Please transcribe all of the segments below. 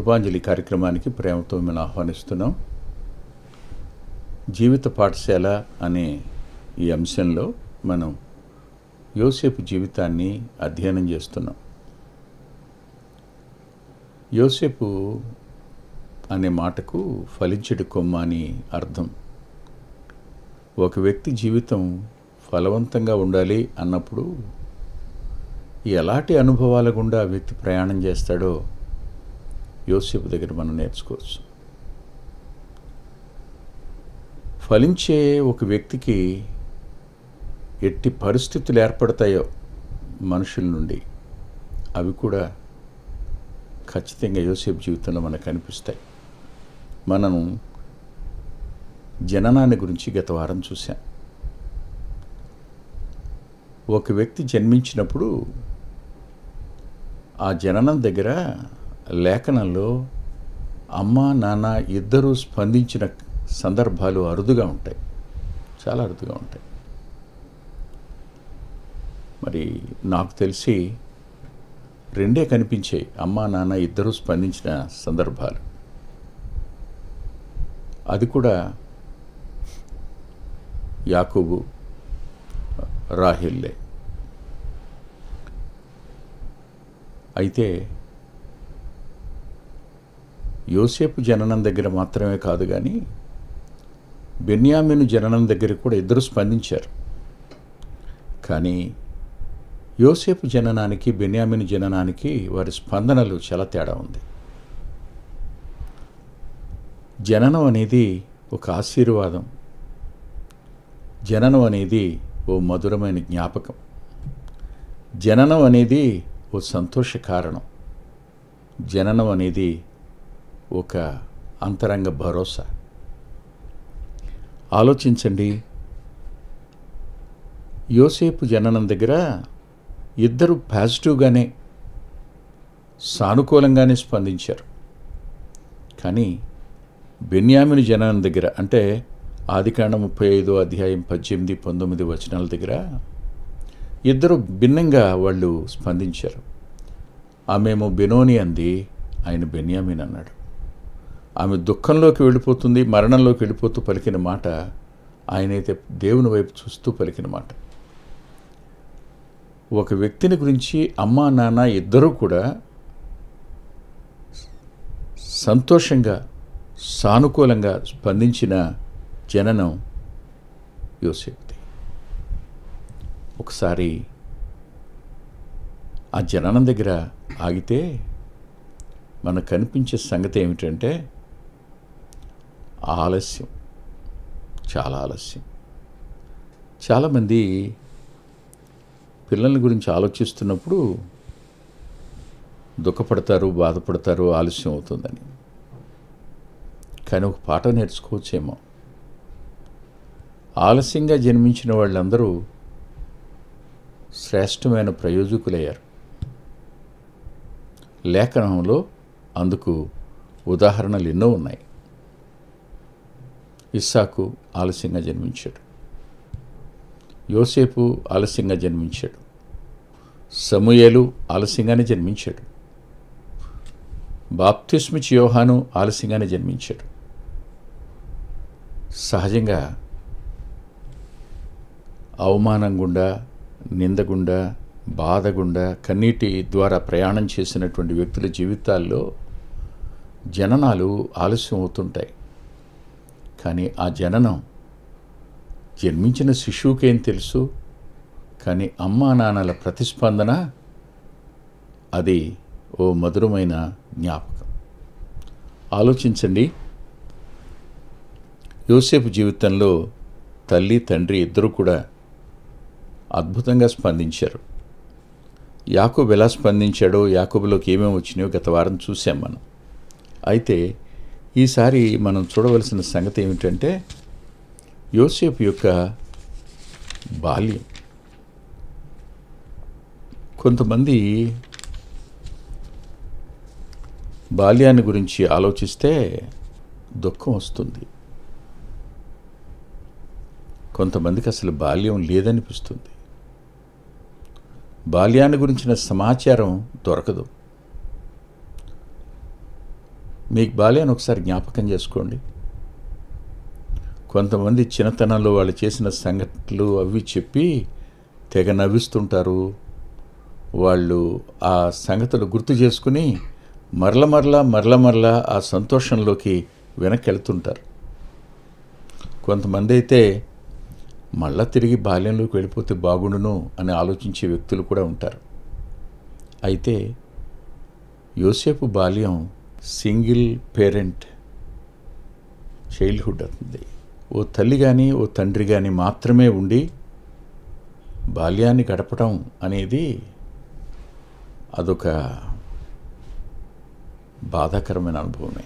కృపాంజలి కార్యక్రమానికి ప్రేమతో మేము ఆహ్వానిస్తున్నాం జీవిత పాఠశాల అనే ఈ అంశంలో మనం యోసేపు జీవితాన్ని అధ్యయనం చేస్తున్నాం యోసేపు అనే మాటకు ఫలించడి కొమ్మ అని అర్థం ఒక వ్యక్తి జీవితం ఫలవంతంగా ఉండాలి అన్నప్పుడు ఎలాంటి అనుభవాల గుండా ఆ వ్యక్తి ప్రయాణం చేస్తాడో యోసేపు దగ్గర మనం నేర్చుకోవచ్చు ఫలించే ఒక వ్యక్తికి ఎట్టి పరిస్థితులు ఏర్పడతాయో మనుషుల నుండి అవి కూడా ఖచ్చితంగా యోసేపు జీవితంలో మనకు కనిపిస్తాయి మనం జననాన్ని గురించి గత వారం చూసాం ఒక వ్యక్తి జన్మించినప్పుడు ఆ జననం దగ్గర లేఖనంలో అమ్మ నాన్న ఇద్దరూ స్పందించిన సందర్భాలు అరుదుగా ఉంటాయి చాలా అరుదుగా ఉంటాయి మరి నాకు తెలిసి రెండే కనిపించాయి అమ్మ నాన్న ఇద్దరూ స్పందించిన సందర్భాలు అది కూడా యాకూబు రాహిల్లే అయితే యోసేపు జననం దగ్గర మాత్రమే కాదు కానీ బెన్యామిను జననం దగ్గర కూడా ఇద్దరు స్పందించారు కానీ యోసేపు జననానికి బెన్యామిను జననానికి వారి స్పందనలు చాలా తేడా ఉంది జననం అనేది ఒక ఆశీర్వాదం జననం అనేది ఓ మధురమైన జ్ఞాపకం జననం అనేది ఓ సంతోష కారణం జననం అనేది ఒక అంతరంగ భరోసా ఆలోచించండి యోసేపు జననం దగ్గర ఇద్దరు పాజిటివ్గానే సానుకూలంగానే స్పందించారు కానీ బెన్యామిని జననం దగ్గర అంటే ఆదికాండం ముప్పై ఐదో అధ్యాయం పద్దెనిమిది పంతొమ్మిది వచనాల దగ్గర ఇద్దరు భిన్నంగా వాళ్ళు స్పందించారు ఆమెమో బెనోని అంది ఆయన బెన్యామిన్ అన్నాడు ఆమె దుఃఖంలోకి వెళ్ళిపోతుంది మరణంలోకి వెళ్ళిపోతూ పలికిన మాట ఆయనైతే దేవుని వైపు చూస్తూ పలికిన మాట ఒక వ్యక్తిని గురించి అమ్మా నాన్న ఇద్దరూ కూడా సంతోషంగా సానుకూలంగా స్పందించిన జననం యోసేపుది ఒకసారి ఆ జననం దగ్గర ఆగితే మనకు కనిపించే సంగతి ఏమిటంటే ఆలస్యం చాలా ఆలస్యం చాలామంది పిల్లల గురించి ఆలోచిస్తున్నప్పుడు దుఃఖపడతారు బాధపడతారు ఆలస్యం అవుతుందని కానీ ఒక పాట నేర్చుకోవచ్చేమో ఆలస్యంగా జన్మించిన వాళ్ళందరూ శ్రేష్టమైన ప్రయోజకులయ్యారు లేఖనంలో అందుకు ఉదాహరణలు ఎన్నో ఉన్నాయి ఇస్సాకు ఆలస్యంగా జన్మించాడు యోసేపు ఆలస్యంగా జన్మించాడు సమూయేలు ఆలస్యంగానే జన్మించాడు బాప్తిస్మిచ్ యోహాను ఆలస్యంగానే జన్మించాడు సహజంగా అవమానం గుండా నిందగుండా బాధగుండా కన్నీటి ద్వారా ప్రయాణం చేసినటువంటి వ్యక్తుల జీవితాల్లో జననాలు ఆలస్యం అవుతుంటాయి కానీ ఆ జననం జన్మించిన శిశువుకేం తెలుసు కానీ అమ్మా నాన్నల ప్రతిస్పందన అది ఓ మధురమైన జ్ఞాపకం ఆలోచించండి యోసేపు జీవితంలో తల్లి తండ్రి ఇద్దరు కూడా అద్భుతంగా స్పందించారు యాకోబు ఎలా స్పందించాడో యాకోబులోకి ఏమేమి వచ్చినాయో గత వారం చూసాం మనం అయితే ఈసారి మనం చూడవలసిన సంగతి ఏమిటంటే యోసేపు యొక్క బాల్యం కొంతమంది బాల్యాన్ని గురించి ఆలోచిస్తే దుఃఖం వస్తుంది కొంతమందికి అసలు బాల్యం లేదనిపిస్తుంది బాల్యాన్ని గురించిన సమాచారం దొరకదు మీకు బాల్యాన్ని ఒకసారి జ్ఞాపకం చేసుకోండి కొంతమంది చిన్నతనంలో వాళ్ళు చేసిన సంఘటనలు అవి చెప్పి తెగ నవ్విస్తుంటారు వాళ్ళు ఆ సంగతులు గుర్తు చేసుకుని మరల మరల మరల మరల ఆ సంతోషంలోకి వెనక్కి వెళ్తుంటారు కొంతమంది అయితే మళ్ళా తిరిగి బాల్యంలోకి వెళ్ళిపోతే బాగుండును అని ఆలోచించే వ్యక్తులు కూడా ఉంటారు అయితే యోసేపు బాల్యం సింగిల్ పేరెంట్ చైల్డ్హుడ్ అవుతుంది ఓ తల్లి కానీ ఓ తండ్రి కానీ మాత్రమే ఉండి బాల్యాన్ని గడపడం అనేది అదొక బాధాకరమైన అనుభవమే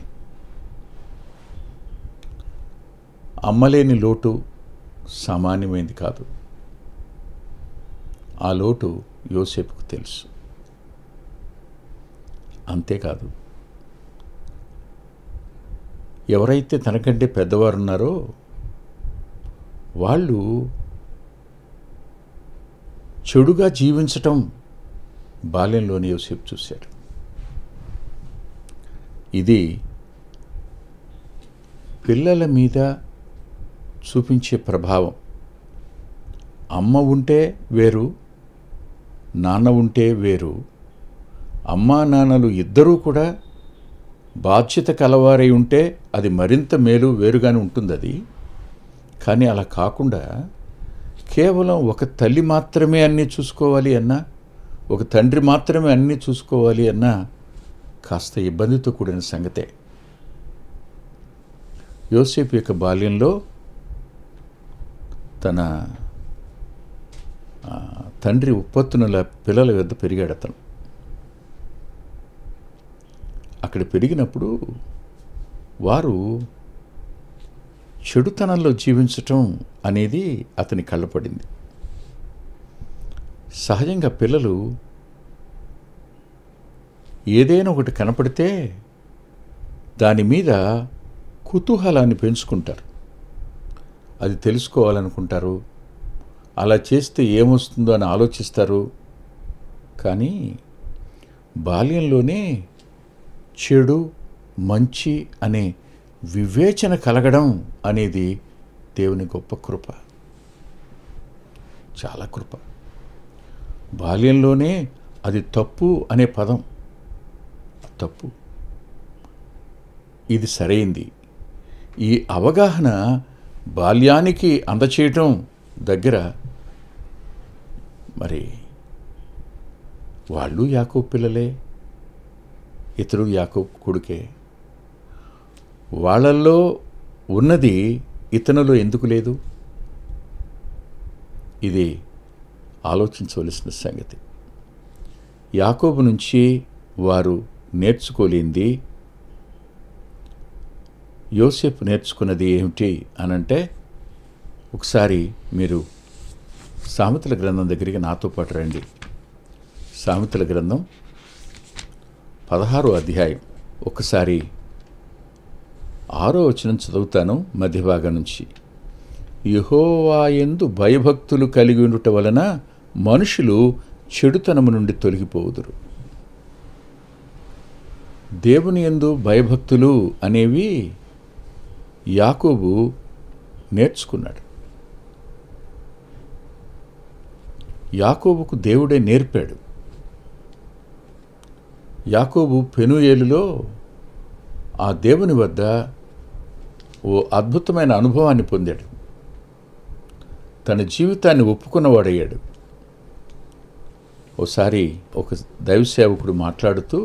అమ్మలేని లోటు సామాన్యమైంది కాదు ఆ లోటు యోసేపుకు తెలుసు అంతేకాదు ఎవరైతే తనకంటే పెద్దవారు ఉన్నారో వాళ్ళు చెడుగా జీవించటం బాల్యంలోనే యోసేపు చూశాడు ఇది పిల్లల మీద చూపించే ప్రభావం అమ్మ ఉంటే వేరు నాన్న ఉంటే వేరు అమ్మా నాన్నలు ఇద్దరూ కూడా బాధ్యత కలవారై ఉంటే అది మరింత మేలు వేరుగానే ఉంటుంది అది కానీ అలా కాకుండా కేవలం ఒక తల్లి మాత్రమే అన్నీ చూసుకోవాలి అన్నా ఒక తండ్రి మాత్రమే అన్నీ చూసుకోవాలి అన్నా కాస్త ఇబ్బందితో కూడిన సంగతే యోసేపు యొక్క బాల్యంలో తన ఆ, తండ్రి ఉత్పత్తునుల పిల్లల వద్ద పెరిగాడు అతను అక్కడ పెరిగినప్పుడు వారు చెడుతనంలో జీవించటం అనేది అతని కళ్ళపడింది సహజంగా పిల్లలు ఏదైనా ఒకటి కనపడితే దాని మీద కుతూహలాన్ని పెంచుకుంటారు అది తెలుసుకోవాలనుకుంటారు అలా చేస్తే ఏమొస్తుందో అని ఆలోచిస్తారు కానీ బాల్యంలోనే చెడు మంచి అనే వివేచన కలగడం అనేది దేవుని గొప్ప కృప చాలా కృప బాల్యంలోనే అది తప్పు అనే పదం తప్పు ఇది సరైంది ఈ అవగాహన బాల్యానికి అందచేయటం దగ్గర మరి వాళ్ళు యాకోబు పిల్లలే ఇతరు యాకోబు కొడుకే వాళ్ళల్లో ఉన్నది ఇతనులో ఎందుకు లేదు ఇది ఆలోచించవలసిన సంగతి యాకోబు నుంచి వారు నేర్చుకోలేంది యోసేపు నేర్చుకున్నది ఏమిటి అనంటే ఒకసారి మీరు సామెతల గ్రంథం దగ్గరికి నాతో పాటు రండి సామెతల గ్రంథం పదహారో అధ్యాయం ఒకసారి ఆరో వచనం చదువుతాను మధ్య భాగం నుంచి యహోవాయందు భయభక్తులు కలిగి ఉండుట వలన మనుషులు చెడుతనము నుండి తొలగిపోదురు దేవుని యందు భయభక్తులు అనేవి యాకోబు నేర్చుకున్నాడు యాకోబుకు దేవుడే నేర్పాడు యాకోబు పెనుయేలులో ఆ దేవుని వద్ద ఓ అద్భుతమైన అనుభవాన్ని పొందాడు తన జీవితాన్ని ఒప్పుకున్నవాడయ్యాడు ఓసారి ఒక దైవ సేవకుడు మాట్లాడుతూ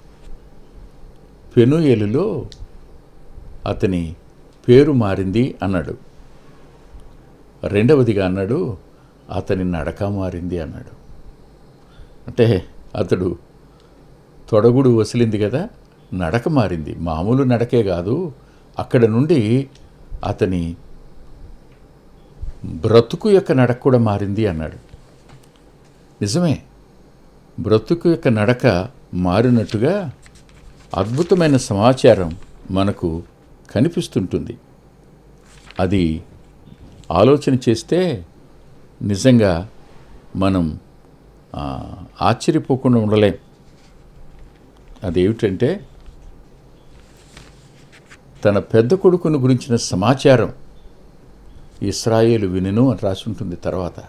పెనుయేలులో అతని పేరు మారింది అన్నాడు రెండవదిగా అన్నాడు అతని నడక మారింది అన్నాడు అంటే అతడు తొడగుడు వసిలింది కదా నడక మారింది మామూలు నడకే కాదు అక్కడ నుండి అతని బ్రతుకు యొక్క నడక కూడా మారింది అన్నాడు నిజమే బ్రతుకు యొక్క నడక మారినట్టుగా అద్భుతమైన సమాచారం మనకు కనిపిస్తుంటుంది అది ఆలోచన చేస్తే నిజంగా మనం ఆ, ఆశ్చర్యపోకుండా ఉండలేం అదేమిటంటే తన పెద్ద కొడుకును గురించిన సమాచారం ఇస్రాయేలు వినెను అని రాసి ఉంటుంది తర్వాత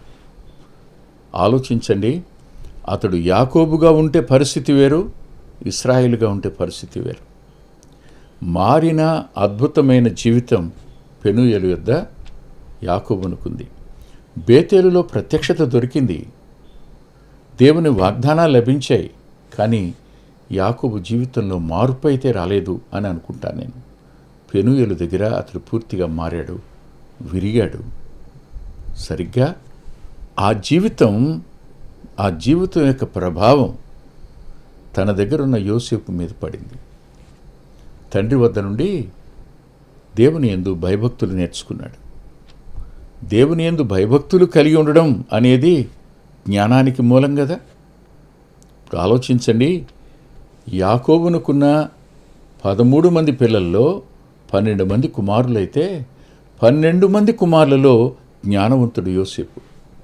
ఆలోచించండి అతడు యాకోబుగా ఉంటే పరిస్థితి వేరు ఇస్రాయేలుగా ఉంటే పరిస్థితి వేరు మారిన అద్భుతమైన జీవితం పెనుయలు యొద్ద యాకోబునుకుంది బేతేలులో ప్రత్యక్షత దొరికింది దేవుని వాగ్దానాలు లభించాయి కానీ యాకోబు జీవితంలో మార్పు అయితే రాలేదు అని అనుకుంటాను నేను పెనుయలు దగ్గర అతడు పూర్తిగా మారాడు విరిగాడు సరిగ్గా ఆ జీవితం ఆ జీవితం యొక్క ప్రభావం తన దగ్గర ఉన్న యోసేపు మీద పడింది తండ్రి వద్ద నుండి దేవుని ఎందు భయభక్తులు నేర్చుకున్నాడు దేవుని ఎందు భయభక్తులు కలిగి ఉండడం అనేది జ్ఞానానికి మూలం కదా ఇప్పుడు ఆలోచించండి యాకోబునుకున్న పదమూడు మంది పిల్లల్లో పన్నెండు మంది కుమారులైతే పన్నెండు మంది కుమారులలో జ్ఞానవంతుడు యోసేపు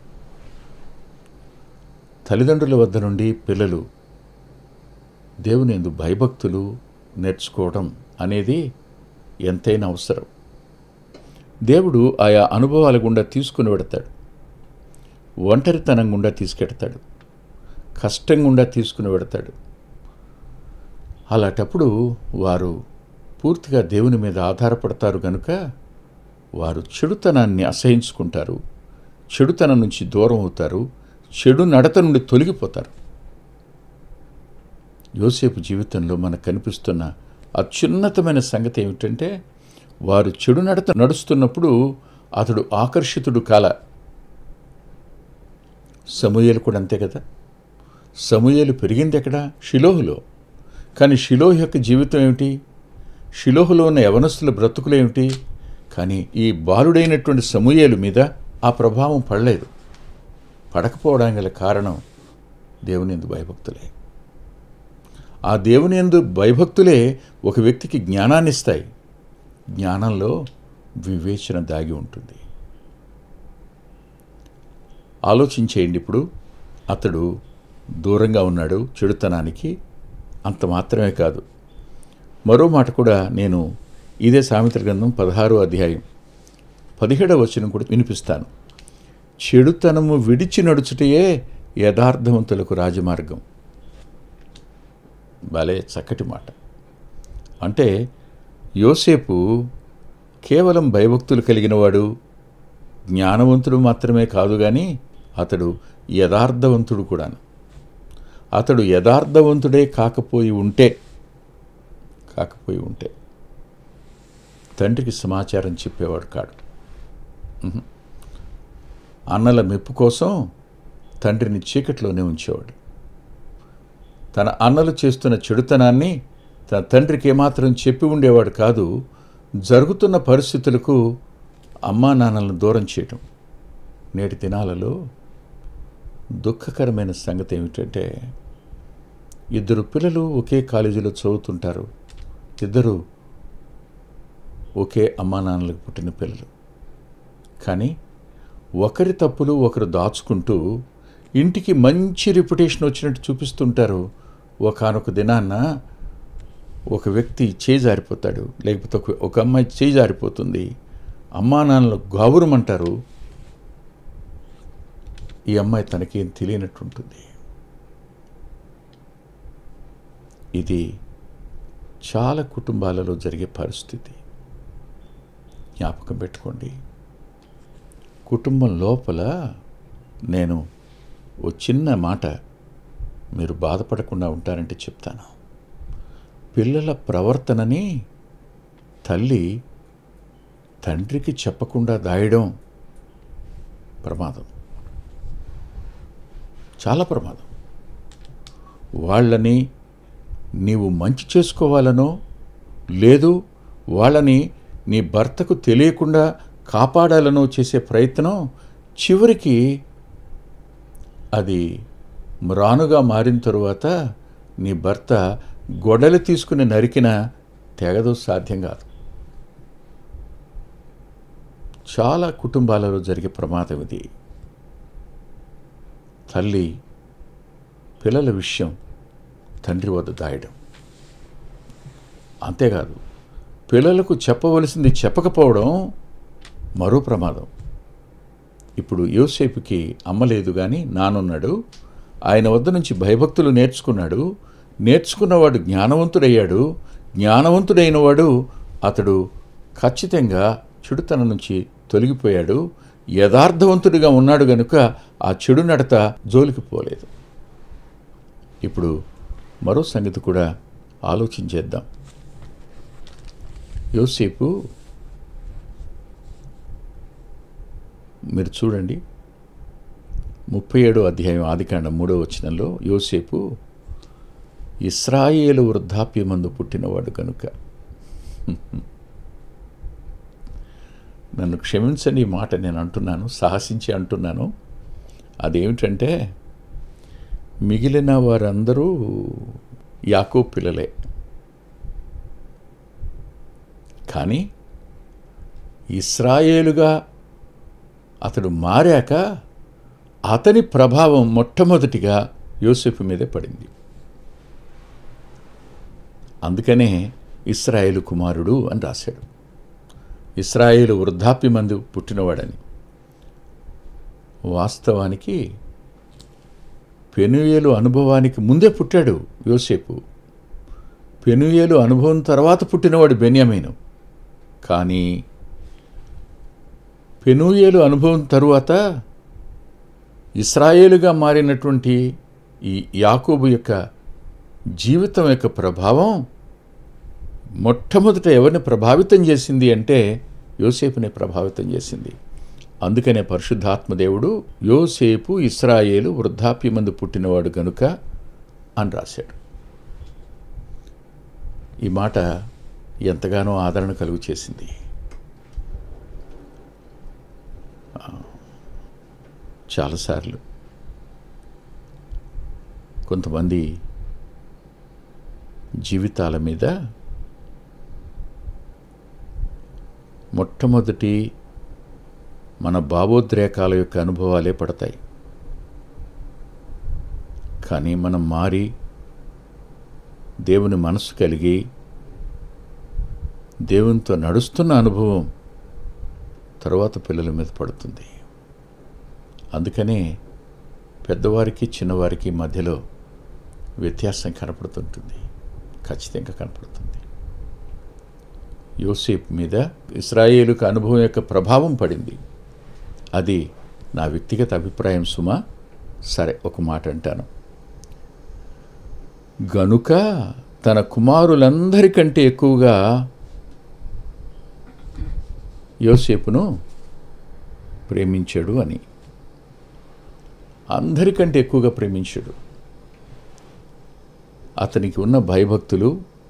తల్లిదండ్రుల వద్ద నుండి పిల్లలు దేవుని ఎందు భయభక్తులు నేర్చుకోవడం అనేది ఎంతైనా అవసరం దేవుడు ఆయా అనుభవాల గుండా తీసుకుని వెడతాడు ఒంటరితనం గుండా తీసుకెడతాడు కష్టం గుండా తీసుకుని వెడతాడు అలాంటప్పుడు వారు పూర్తిగా దేవుని మీద ఆధారపడతారు గనుక వారు చెడుతనాన్ని అసహించుకుంటారు చెడుతనం నుంచి దూరం అవుతారు చెడు నడత నుండి తొలగిపోతారు యోసేపు జీవితంలో మనకు కనిపిస్తున్న అత్యున్నతమైన సంగతి ఏమిటంటే వారు చెడు నడత నడుస్తున్నప్పుడు అతడు ఆకర్షితుడు కాల సమూయేలు కూడా అంతే కదా సమూయేలు పెరిగింది ఎక్కడ షిలోహులో కానీ షిలోహు యొక్క జీవితం ఏమిటి షిలోహులో ఉన్న యవనస్తుల బ్రతుకులు ఏమిటి కానీ ఈ బాలుడైనటువంటి సమూయేలు మీద ఆ ప్రభావం పడలేదు పడకపోవడానికి గల కారణం దేవుని ఎందు భయభక్తులే ఆ దేవుని ఎందు భయభక్తులే ఒక వ్యక్తికి జ్ఞానాన్ని ఇస్తాయి జ్ఞానంలో వివేచన దాగి ఉంటుంది ఆలోచించేయండి ఇప్పుడు అతడు దూరంగా ఉన్నాడు చెడుతనానికి అంత మాత్రమే కాదు మరో మాట కూడా నేను ఇదే సామెతల గ్రంథం పదహారో అధ్యాయం పదిహేడవ వచనం కూడా వినిపిస్తాను చెడుతనము విడిచి నడుచుటయే యథార్థవంతులకు రాజమార్గం భలే చక్కటి మాట అంటే యోసేపు కేవలం భయభక్తులు కలిగినవాడు జ్ఞానవంతుడు మాత్రమే కాదు కానీ అతడు యథార్థవంతుడు కూడాను అతడు యథార్థవంతుడే కాకపోయి ఉంటే కాకపోయి ఉంటే తండ్రికి సమాచారం చెప్పేవాడు కాడు ఉహు. అన్నల మెప్పు కోసం తండ్రిని చీకట్లోనే ఉంచేవాడు తన అన్నలు చేస్తున్న చెడుతనాన్ని తన తండ్రికి ఏమాత్రం చెప్పి ఉండేవాడు కాదు జరుగుతున్న పరిస్థితులకు అమ్మా నాన్నలను దూరం చేయటం నేటి దినాలలో దుఃఖకరమైన సంగతి ఏమిటంటే ఇద్దరు పిల్లలు ఒకే కాలేజీలో చదువుతుంటారు ఇద్దరు ఒకే అమ్మా నాన్నలకు పుట్టిన పిల్లలు కానీ ఒకరి తప్పులు ఒకరు దాచుకుంటూ ఇంటికి మంచి రిప్యుటేషన్ వచ్చినట్టు చూపిస్తుంటారు ఒకనొక దినాన్న ఒక వ్యక్తి చేయి జారిపోతాడు లేకపోతే ఒక ఒక అమ్మాయి చేయి జారిపోతుంది అమ్మా నాన్నలు గౌరవమంటారు ఈ అమ్మాయి తనకేం తెలియనట్టుంటుంది ఇది చాలా కుటుంబాలలో జరిగే పరిస్థితి జ్ఞాపకం పెట్టుకోండి కుటుంబం లోపల నేను ఓ చిన్న మాట మీరు బాధపడకుండా ఉంటారంటే చెప్తాను పిల్లల ప్రవర్తనని తల్లి తండ్రికి చెప్పకుండా దాయడం ప్రమాదం చాలా ప్రమాదం వాళ్ళని నీవు మంచి చేసుకోవాలనో లేదు వాళ్ళని నీ భర్తకు తెలియకుండా కాపాడాలనో చేసే ప్రయత్నం చివరికి అది మ్రానుగా మారిన తరువాత నీ భర్త గొడలు తీసుకుని నరికిన తెగదు సాధ్యం కాదు చాలా కుటుంబాలలో జరిగే ప్రమాదం ఇది తల్లి పిల్లల విషయం తండ్రి వద్ద దాయడం అంతేకాదు పిల్లలకు చెప్పవలసింది చెప్పకపోవడం మరో ప్రమాదం ఇప్పుడు యోసేపుకి అమ్మ లేదు కానీ నానున్నాడు ఆయన వద్ద నుంచి భయభక్తులు నేర్చుకున్నాడు నేర్చుకున్నవాడు జ్ఞానవంతుడయ్యాడు జ్ఞానవంతుడైన వాడు అతడు ఖచ్చితంగా చెడుతనం నుంచి తొలగిపోయాడు యథార్థవంతుడిగా ఉన్నాడు గనుక ఆ చెడు నడత జోలికి పోలేదు ఇప్పుడు మరో సంగతి కూడా ఆలోచించేద్దాం యోసేపు మీరు చూడండి ముప్పై ఏడో అధ్యాయం ఆదికాండం మూడో వచనంలో యోసేపు ఇస్రాయేలు వృద్ధాప్యమందు పుట్టినవాడు కనుక నన్ను క్షమించండి ఈ మాట నేను అంటున్నాను సాహసించి అంటున్నాను అదేమిటంటే మిగిలిన వారందరూ యాకో పిల్లలే కానీ ఇస్రాయేలుగా అతడు మారాక అతని ప్రభావం మొట్టమొదటిగా యోసేపు మీదే పడింది అందుకనే ఇస్రాయేలు కుమారుడు అని రాశాడు ఇస్రాయేలు వృద్ధాప్యమందు పుట్టినవాడని వాస్తవానికి పెనుయేలు అనుభవానికి ముందే పుట్టాడు యోసేపు పెనుయేలు అనుభవం తర్వాత పుట్టినవాడు బెన్యామీను కానీ పెనూయేలు అనుభవం తరువాత ఇస్రాయేలుగా మారినటువంటి ఈ యాకోబు యొక్క జీవితం యొక్క ప్రభావం మొట్టమొదట ఎవరిని ప్రభావితం చేసింది అంటే యోసేపుని ప్రభావితం చేసింది అందుకనే పరిశుద్ధాత్మదేవుడు యోసేపు ఇస్రాయేలు వృద్ధాప్యమందు పుట్టినవాడు గనుక అని రాశాడు ఈ మాట ఎంతగానో ఆదరణ కలుగు చేసింది చాలాసార్లు కొంతమంది జీవితాల మీద మొట్టమొదటి మన భావోద్రేకాల యొక్క అనుభవాలే పడతాయి కానీ మనం మారి దేవుని మనసు కలిగి దేవునితో నడుస్తున్న అనుభవం తర్వాత పిల్లల మీద పడుతుంది అందుకనే పెద్దవారికి చిన్నవారికి మధ్యలో వ్యత్యాసం కనపడుతుంటుంది ఖచ్చితంగా కనపడుతుంది యోసేపు మీద ఇస్రాయేలుకు అనుభవం యొక్క ప్రభావం పడింది అది నా వ్యక్తిగత అభిప్రాయం సుమా సరే ఒక మాట అంటాను గనుక తన కుమారులందరికంటే ఎక్కువగా యోసేపును ప్రేమించాడు అని అందరికంటే ఎక్కువగా ప్రేమించాడు అతనికి ఉన్న భయభక్తులు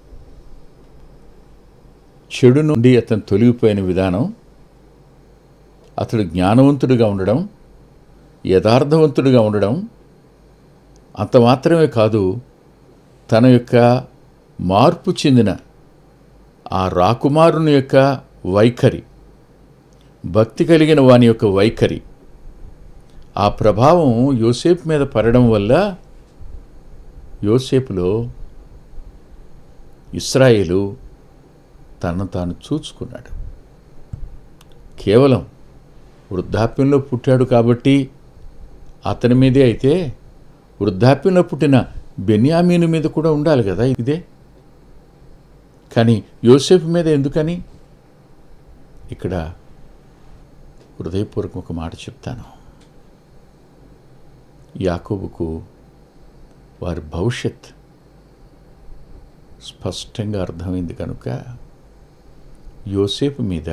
చెడు నుండి అతను తొలగిపోయిన విధానం అతడు జ్ఞానవంతుడిగా ఉండడం యథార్థవంతుడిగా ఉండడం అంత మాత్రమే కాదు తన యొక్క మార్పు చెందిన ఆ రాకుమారుని యొక్క వైఖరి భక్తి కలిగిన వాని యొక్క వైఖరి ఆ ప్రభావం యోసేపు మీద పడడం వల్ల యోసేపులో ఇస్రాయేలు తనను తాను చూచుకున్నాడు కేవలం వృద్ధాప్యంలో పుట్టాడు కాబట్టి అతని మీదే అయితే వృద్ధాప్యంలో పుట్టిన బెన్యామీను మీద కూడా ఉండాలి కదా ఇదే కానీ యోసేపు మీద ఎందుకని ఇక్కడ హృదయపూర్వకం ఒక మాట చెప్తాను యాకోబుకు వారి భవిష్యత్ స్పష్టంగా అర్థమైంది కనుక యోసేపు మీద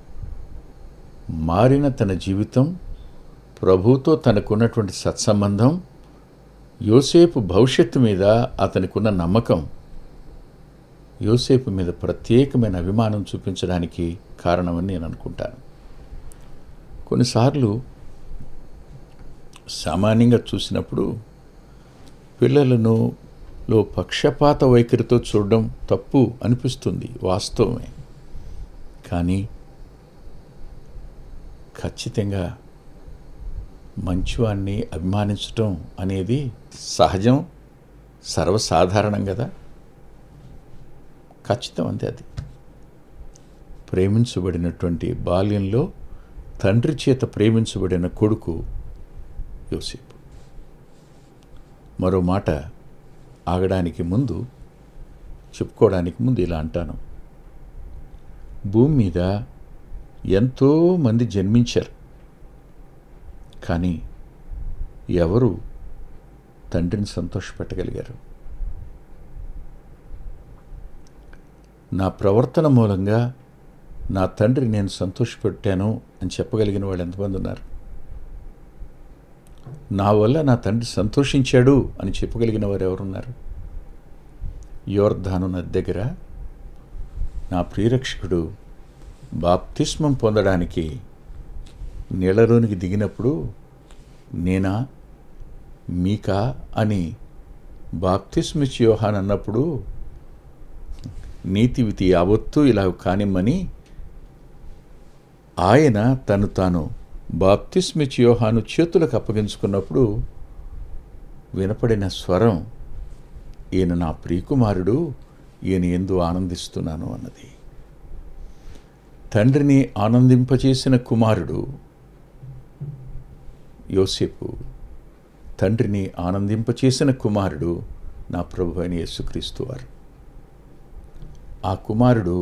మారిన తన జీవితం ప్రభుతో తనకున్నటువంటి సత్సంబంధం యోసేపు భవిష్యత్తు మీద అతనికున్న నమ్మకం యోసేపు మీద ప్రత్యేకమైన అభిమానం చూపించడానికి కారణమని నేను అనుకుంటాను కొన్నిసార్లు సామాన్యంగా చూసినప్పుడు పిల్లలను లో పక్షపాత వైఖరితో చూడడం తప్పు అనిపిస్తుంది వాస్తవమే కానీ ఖచ్చితంగా మంచివాణ్ణి అభిమానించటం అనేది సహజం సర్వసాధారణం కదా ఖచ్చితం అంతే అది ప్రేమించబడినటువంటి బాల్యంలో తండ్రి చేత ప్రేమించబడిన కొడుకు యోసేపు మరో మాట ఆగడానికి ముందు చెప్పుకోవడానికి ముందు ఇలా అంటాను భూమి మీద ఎంతో మంది జన్మించారు కానీ ఎవరు తండ్రిని సంతోషపెట్టగలిగారు నా ప్రవర్తన మూలంగా నా తండ్రి నేను సంతోషపెట్టాను అని చెప్పగలిగిన వాళ్ళు ఎంతమంది ఉన్నారు నా వల్ల నా తండ్రి సంతోషించాడు అని చెప్పగలిగిన వారు ఎవరున్నారు యోర్ధాను నది దగ్గర నా ప్రియరక్షకుడు బాప్తిస్మం పొందడానికి నీళ్ళలోనికి దిగినప్పుడు నేనా మీకా అని బాప్తిస్మిచ్ యోహాన్ అన్నప్పుడు నీతివితి యావత్తూ ఇలా కానిమ్మని ఆయన తను తాను బాప్తిస్మిచ్ యోహాను చేతులకు అప్పగించుకున్నప్పుడు వినపడిన స్వరం ఈయన నా ప్రియకుమారుడు ఈయన ఎందు ఆనందిస్తున్నాను అన్నది తండ్రిని ఆనందింపచేసిన కుమారుడు యోసేపు తండ్రిని ఆనందింపచేసిన కుమారుడు నా ప్రభు అయిన యేసుక్రీస్తు వారు ఆ కుమారుడు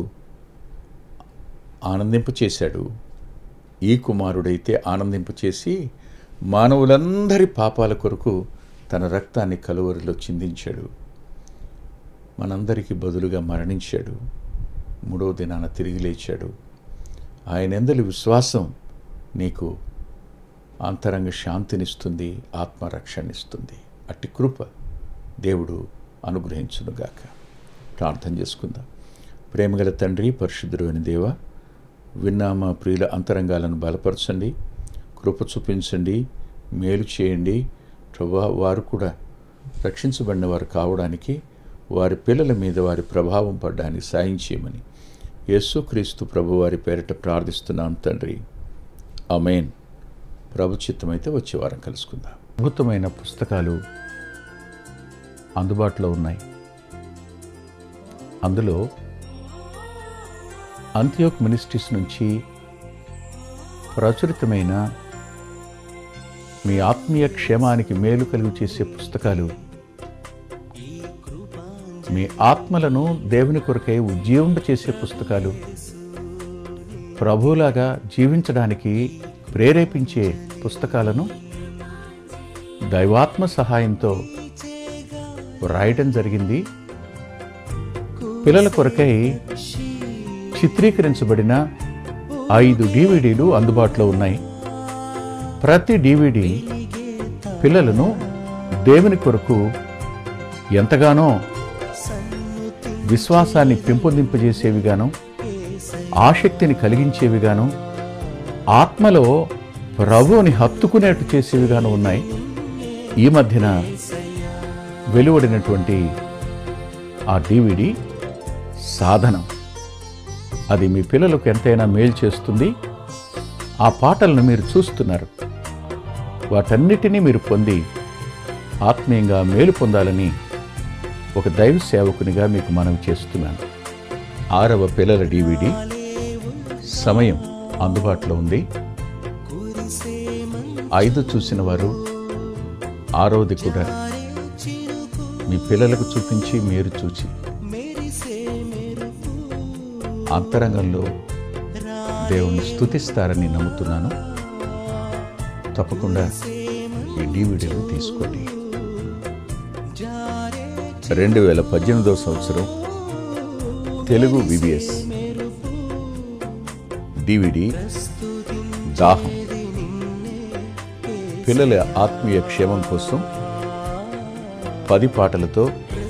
ఆనందింపచేశాడు ఈ కుమారుడైతే ఆనందింపచేసి మానవులందరి పాపాల కొరకు తన రక్తాన్ని కలువరిలో చిందించాడు మనందరికీ బదులుగా మరణించాడు మూడో దినాన తిరిగి లేచాడు ఆయనెందలి విశ్వాసం నీకు అంతరంగ శాంతినిస్తుంది ఆత్మరక్షణిస్తుంది అట్టి కృప దేవుడు అనుగ్రహించునుగాక ప్రార్థన చేసుకుందాం ప్రేమగల తండ్రి పరిశుద్ధుడు అని దేవ విన్నామా ప్రియుల అంతరంగాలను బలపరచండి కృప చూపించండి మేలు చేయండి ప్రభా వారు కూడా రక్షించబడిన వారు కావడానికి వారి పిల్లల మీద వారి ప్రభావం పడడానికి సాయం చేయమని యేసుక్రీస్తు ప్రభు వారి పేరిట ప్రార్థిస్తున్నాం తండ్రి అమేన్ ప్రభు చిత్తమైతే వచ్చే వారం కలుసుకుందాం అద్భుతమైన పుస్తకాలు అందుబాటులో ఉన్నాయి అందులో అంత్యోక్ మినిస్ట్రీస్ నుంచి ప్రచురితమైన మీ ఆత్మీయ క్షేమానికి మేలు కలుగు చేసే పుస్తకాలు మీ ఆత్మలను దేవుని కొరకై ఉజ్జీవింప చేసే పుస్తకాలు ప్రభువులాగా జీవించడానికి ప్రేరేపించే పుస్తకాలను దైవాత్మ సహాయంతో రాయటం జరిగింది పిల్లల కొరకై చిత్రీకరించబడిన ఐదు డివిడీలు అందుబాటులో ఉన్నాయి ప్రతి డివిడి పిల్లలను దేవుని కొరకు ఎంతగానో విశ్వాసాన్ని పెంపొందింపజేసేవిగాను ఆసక్తిని కలిగించేవిగాను ఆత్మలో ప్రభువుని హత్తుకునేట్టు చేసేవిగాను ఉన్నాయి ఈ మధ్యన వెలువడినటువంటి ఆ డివిడి సాధనం అది మీ పిల్లలకు ఎంతైనా మేలు చేస్తుంది ఆ పాటలను మీరు చూస్తున్నారు వాటన్నిటినీ మీరు పొంది ఆత్మీయంగా మేలు పొందాలని ఒక దైవ సేవకునిగా మీకు మనవి చేస్తున్నాను ఆరవ పిల్లల డివిడి సమయం అందుబాటులో ఉంది ఐదు చూసిన వారు ఆరవది కూడా మీ పిల్లలకు చూపించి మీరు చూచి అంతరంగంలో దేవుని స్తుతిస్తారని నమ్ముతున్నాను తప్పకుండా ఈ డివిడీలు తీసుకోండి రెండు వేల పద్దెనిమిదవ సంవత్సరం తెలుగు విబిఎస్ డివిడి దాహం పిల్లల ఆత్మీయ క్షేమం కోసం పది పాటలతో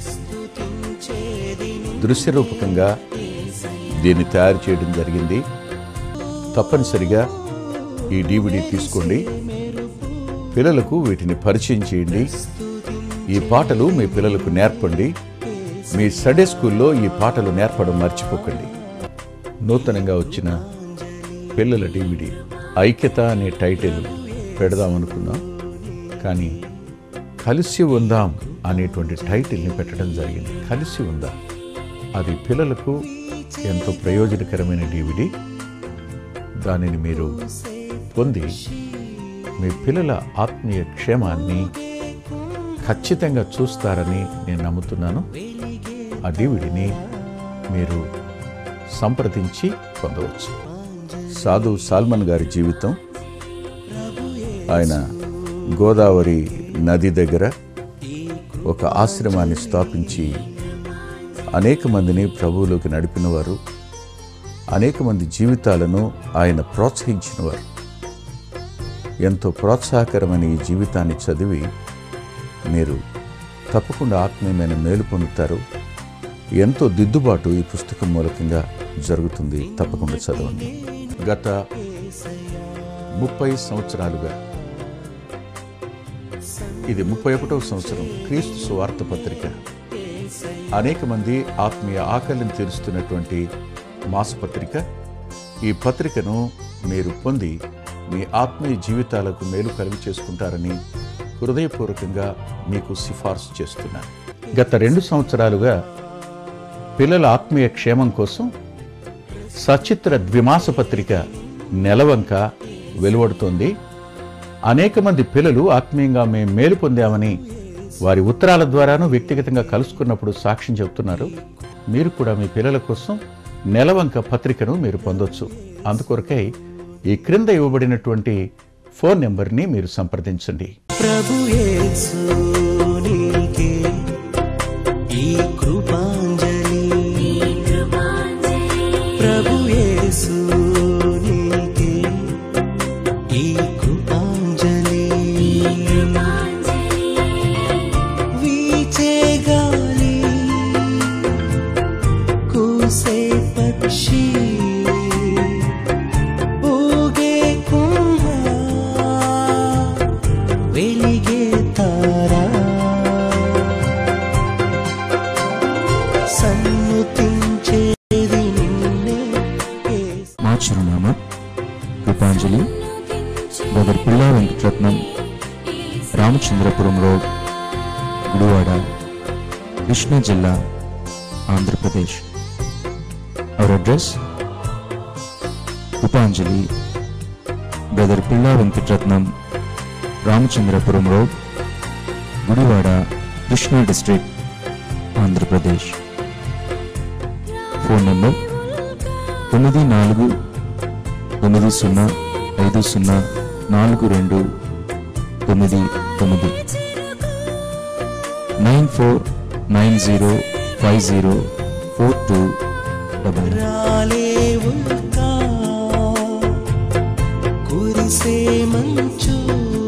దృశ్యరూపకంగా దీన్ని తయారు చేయడం జరిగింది తప్పనిసరిగా ఈ డివిడి తీసుకోండి పిల్లలకు వీటిని పరిచయం చేయండి ఈ పాటలు మీ పిల్లలకు నేర్పండి మీ సండే స్కూల్లో ఈ పాటలు నేర్పడం మర్చిపోకండి నూతనంగా వచ్చిన పిల్లల డివిడి ఐక్యత అనే టైటిల్ పెడదామనుకున్నాం కానీ కలిసి ఉందాం అనేటువంటి టైటిల్ని పెట్టడం జరిగింది కలిసి ఉందాం అది పిల్లలకు ఎంతో ప్రయోజనకరమైన డివిడి దానిని మీరు పొంది మీ పిల్లల ఆత్మీయ క్షేమాన్ని ఖచ్చితంగా చూస్తారని నేను నమ్ముతున్నాను ఆ డివిడిని మీరు సంప్రదించి పొందవచ్చు సాధు సాల్మన్ గారి జీవితం ఆయన గోదావరి నది దగ్గర ఒక ఆశ్రమాన్ని స్థాపించి అనేక మందిని ప్రభువులోకి నడిపినవారు అనేక మంది జీవితాలను ఆయన ప్రోత్సహించినవారు ఎంతో ప్రోత్సాహకరమైన ఈ జీవితాన్ని చదివి మీరు తప్పకుండా ఆత్మీయమైన మేలు పొందుతారు ఎంతో దిద్దుబాటు ఈ పుస్తకం మూలకంగా జరుగుతుంది తప్పకుండా చదవండి గత ముప్పై సంవత్సరాలుగా ఇది ముప్పై ఒకటవ సంవత్సరం క్రీస్తు సువార్త పత్రిక అనేక మంది ఆత్మీయ ఆకలిని తీరుస్తున్నటువంటి మాసపత్రిక ఈ పత్రికను మీరు పొంది మీ ఆత్మీయ జీవితాలకు మేలు కలుగు చేసుకుంటారని హృదయపూర్వకంగా మీకు సిఫార్సు చేస్తున్నాను గత రెండు సంవత్సరాలుగా పిల్లల ఆత్మీయ క్షేమం కోసం సచిత్ర ద్విమాస పత్రిక నెలవంక వెలువడుతోంది అనేక మంది పిల్లలు ఆత్మీయంగా మేము మేలు పొందామని వారి ఉత్తరాల ద్వారాను వ్యక్తిగతంగా కలుసుకున్నప్పుడు సాక్ష్యం చెబుతున్నారు మీరు కూడా మీ పిల్లల కోసం నెలవంక పత్రికను మీరు పొందొచ్చు అందుకొరకై ఈ క్రింద ఇవ్వబడినటువంటి ఫోన్ నెంబర్ని మీరు సంప్రదించండి ప్రభు యేసు నీకే ఈ కృపాంజలి ప్రభు యేసు నీకే ఈ కృపాంజలి వీచే గాలి కూసే పక్షి ఊగే కుంభ వెలిగే తారా సన్నుతించేది నిన్నే యేసు. మా చిరునామా కృపాంజలి బ్రదర్ పిల్లా వెంకటరత్నం రామచంద్రపురం రోడ్ గుడివాడ కృష్ణా జిల్లా Andhra Pradesh our address Krupanjali brother Pilla Venkataratnam Ramachandrapuram road Gudivada Krishna district Andhra Pradesh phone number తొమ్మిది నాలుగు తొమ్మిది సున్నా ఐదు సున్నా నాలుగు రెండు తొమ్మిది తొమ్మిది nine four nine zero five zero four two double nine రాలేవుగా కురిసే మంచు